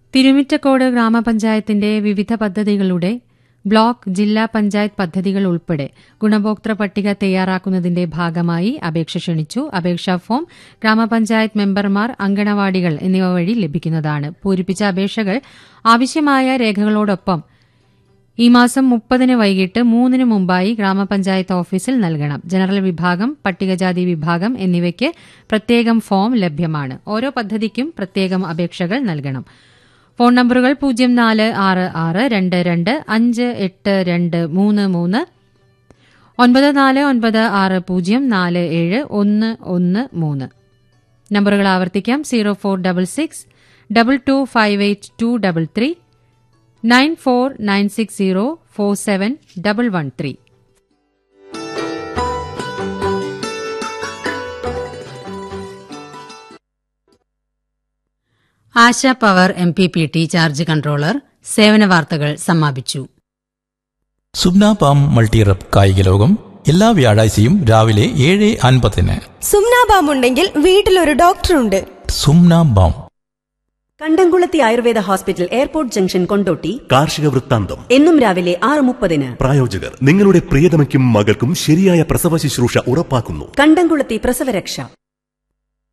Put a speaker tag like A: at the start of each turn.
A: തിരുമിറ്റക്കോട് ഗ്രാമപഞ്ചായത്തിന്റെ വിവിധ പദ്ധതികളുടെ ബ്ലോക്ക് ജില്ലാ പഞ്ചായത്ത് പദ്ധതികൾ ഉൾപ്പെടെ ഗുണഭോക്തൃ പട്ടിക തയ്യാറാക്കുന്നതിന്റെ ഭാഗമായി അപേക്ഷ ക്ഷണിച്ചു അപേക്ഷാ ഫോം ഗ്രാമപഞ്ചായത്ത് മെമ്പർമാർ അങ്കണവാടികൾ എന്നിവ വഴി ലഭിക്കുന്നതാണ് പൂരിപ്പിച്ച അപേക്ഷകൾ ആവശ്യമായ രേഖകളോടൊപ്പം ഈ മാസം മുപ്പതിന് വൈകിട്ട് മൂന്നിന് മുമ്പായി ഗ്രാമപഞ്ചായത്ത് ഓഫീസിൽ നൽകണം ജനറൽ വിഭാഗം പട്ടികജാതി വിഭാഗം എന്നിവയ്ക്ക് പ്രത്യേകം ഫോം ലഭ്യമാണ് ഓരോ പദ്ധതിക്കും പ്രത്യേകം അപേക്ഷകൾ നൽകണം ഫോൺ നമ്പറുകൾ പൂജ്യം നാല് ആറ് ആറ് രണ്ട് രണ്ട് അഞ്ച് എട്ട് രണ്ട് മൂന്ന് മൂന്ന് ഒൻപത് നാല് ഒൻപത് ആറ് പൂജ്യം നാല് ഏഴ് ഒന്ന് ഒന്ന് മൂന്ന് നമ്പറുകൾ ആവർത്തിക്കാം zero four double six double two five eight two double three nine four nine six zero four seven double one three
B: Asha power M P P T charge controller സേവന വാർത്തകൾ സമാപിച്ചു
C: സുബ്ന പാം മൾട്ടിറപ്പ് കായിക ലോകം എല്ലാ വ്യാഴാഴ്ചയും രാവിലെ ഏഴ് അൻപതിന്
D: സുംനാബാം ഉണ്ടെങ്കിൽ വീട്ടിലൊരു ഡോക്ടറുണ്ട്
C: സുംന ബാം
E: കണ്ടംകുളത്തി Ayurveda hospital airport junction Kondotty
F: കാർഷിക വൃത്താന്തം
E: എന്നും രാവിലെ ആറ് മുപ്പതിന്
F: പ്രായോജകർ നിങ്ങളുടെ പ്രിയതമയ്ക്കും മകൾക്കും ശരിയായ പ്രസവ ശുശ്രൂഷ ഉറപ്പാക്കുന്നു
E: കണ്ടംകുളത്തി പ്രസവരക്ഷ